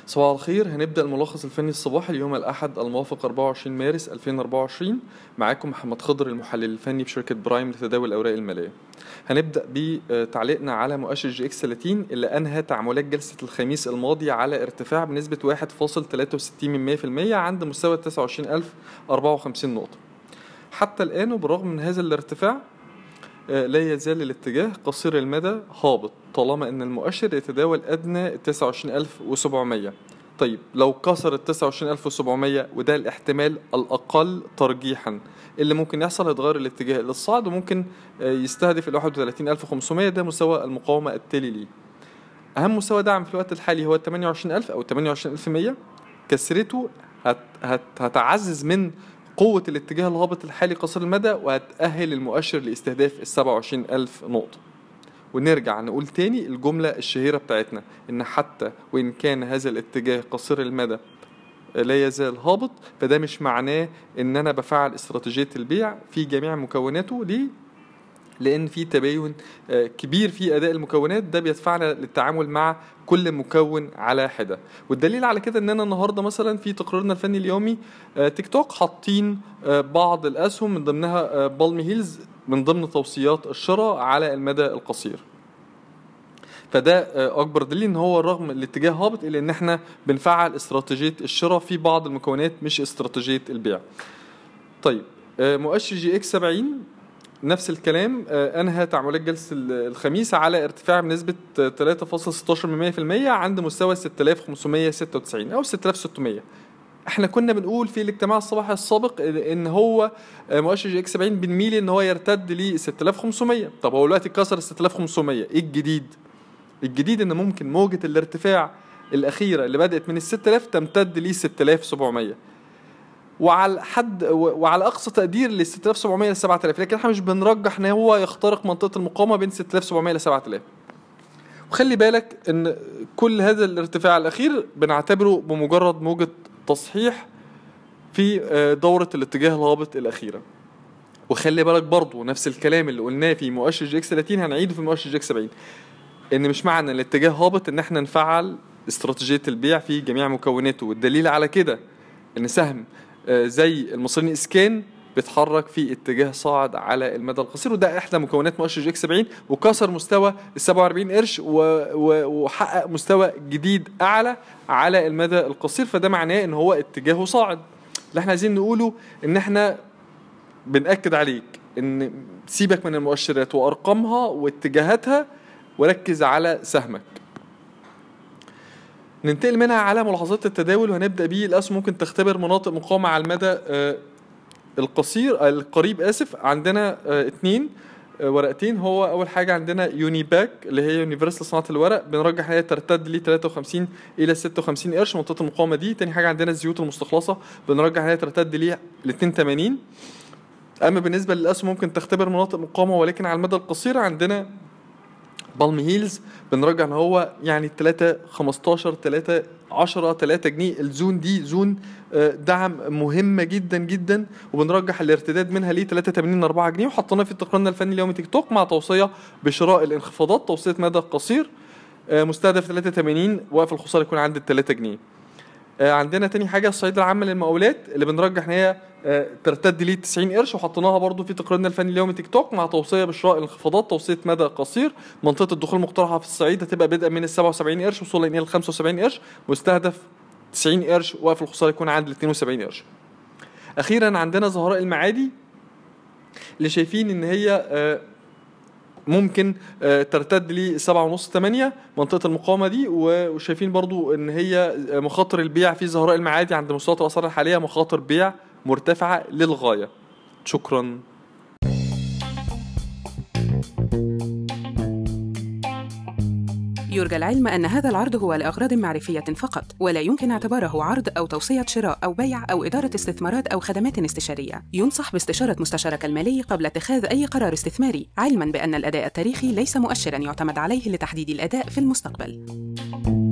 صباح الخير هنبدأ الملخص الفني الصباحي اليوم الأحد الموافق 24 مارس 2024 معاكم محمد خضر المحلل الفني بشركة برايم لتداول الأوراق المالية هنبدأ بتعليقنا على مؤشر جي اكس 30 اللي أنهى تعاملات جلسة الخميس الماضي على ارتفاع بنسبة 1.63% عند مستوى 29054 نقطة حتى الآن وبالرغم من هذا الارتفاع لا يزال الاتجاه قصير المدى هابط طالما ان المؤشر يتداول ادنى 29700 طيب لو كسر ال 29700 وده الاحتمال الاقل ترجيحا اللي ممكن يحصل هيتغير الاتجاه للصعد وممكن يستهدف ال 31500 ده مستوى المقاومه التالي ليه اهم مستوى دعم في الوقت الحالي هو ال 28000 او 28100 كسرته هت هت هتعزز من قوة الاتجاه الهابط الحالي قصير المدى وهتأهل المؤشر لاستهداف ال 27000 نقطة ونرجع نقول تاني الجملة الشهيرة بتاعتنا إن حتى وإن كان هذا الاتجاه قصير المدى لا يزال هابط فده مش معناه إن أنا بفعل استراتيجية البيع في جميع مكوناته ليه؟ لان في تباين كبير في اداء المكونات ده بيدفعنا للتعامل مع كل مكون على حده والدليل على كده اننا النهارده مثلا في تقريرنا الفني اليومي تيك توك حاطين بعض الاسهم من ضمنها بالم هيلز من ضمن توصيات الشراء على المدى القصير فده اكبر دليل ان هو رغم الاتجاه هابط الا ان احنا بنفعل استراتيجيه الشراء في بعض المكونات مش استراتيجيه البيع طيب مؤشر جي اكس 70 نفس الكلام انهى تعاملات جلسه الخميس على ارتفاع بنسبه 3.16% عند مستوى 6596 او 6600 احنا كنا بنقول في الاجتماع الصباحي السابق ان هو مؤشر جي اكس 70 بنميل ان هو يرتد ل 6500 طب هو دلوقتي كسر ال 6500 ايه الجديد الجديد ان ممكن موجه الارتفاع الاخيره اللي بدات من ال 6000 تمتد ل 6700 وعلى حد وعلى اقصى تقدير ل 6700 ل 7000 لكن احنا مش بنرجح ان هو يخترق منطقه المقاومه بين 6700 ل 7000 وخلي بالك ان كل هذا الارتفاع الاخير بنعتبره بمجرد موجه تصحيح في دوره الاتجاه الهابط الاخيره وخلي بالك برضو نفس الكلام اللي قلناه في مؤشر جي اكس 30 هنعيده في مؤشر جي اكس 70 ان مش معنى ان الاتجاه هابط ان احنا نفعل استراتيجيه البيع في جميع مكوناته والدليل على كده ان سهم زي المصريين اسكان بيتحرك في اتجاه صاعد على المدى القصير وده احدى مكونات مؤشر جي اكس 70 وكسر مستوى ال 47 قرش وحقق مستوى جديد اعلى على المدى القصير فده معناه ان هو اتجاهه صاعد اللي احنا عايزين نقوله ان احنا بنأكد عليك ان سيبك من المؤشرات وارقامها واتجاهاتها وركز على سهمك ننتقل منها على ملاحظات التداول وهنبدا بيه الاسهم ممكن تختبر مناطق مقاومه على المدى القصير القريب اسف عندنا اتنين ورقتين هو اول حاجه عندنا يوني باك اللي هي يونيفرسال صناعه الورق بنرجح هي ترتد ل 53 الى 56 قرش منطقه المقاومه دي تاني حاجه عندنا الزيوت المستخلصه بنرجح هي ترتد ل 82 اما بالنسبه للاسهم ممكن تختبر مناطق مقاومه ولكن على المدى القصير عندنا بالم هيلز بنرجع ان هو يعني 3 15 3 10 3 جنيه الزون دي زون دعم مهمة جدا جدا وبنرجح الارتداد منها ل 83 4 جنيه وحطيناه في تقريرنا الفني اليومي تيك توك مع توصية بشراء الانخفاضات توصية مدى قصير مستهدف 83 وقف الخسارة يكون عند ال 3 جنيه عندنا تاني حاجه الصعيد العام للمقاولات اللي بنرجح ان هي ترتد ليه 90 قرش وحطيناها برضو في تقريرنا الفني اليومي تيك توك مع توصيه بشراء الانخفاضات توصيه مدى قصير منطقه الدخول المقترحه في الصعيد هتبقى بدءا من ال 77 قرش وصولا الى ال 75 قرش مستهدف 90 قرش وقف الخساره يكون عند ال 72 قرش اخيرا عندنا زهراء المعادي اللي شايفين ان هي ممكن ترتد ل 7 ونص 8 منطقه المقاومه دي وشايفين برضو ان هي مخاطر البيع في زهراء المعادي عند مستويات الاسعار الحاليه مخاطر بيع مرتفعه للغايه شكرا يرجى العلم أن هذا العرض هو لأغراض معرفية فقط ولا يمكن اعتباره عرض أو توصية شراء أو بيع أو إدارة استثمارات أو خدمات استشارية ينصح باستشارة مستشارك المالي قبل اتخاذ أي قرار استثماري علما بأن الأداء التاريخي ليس مؤشرا يعتمد عليه لتحديد الأداء في المستقبل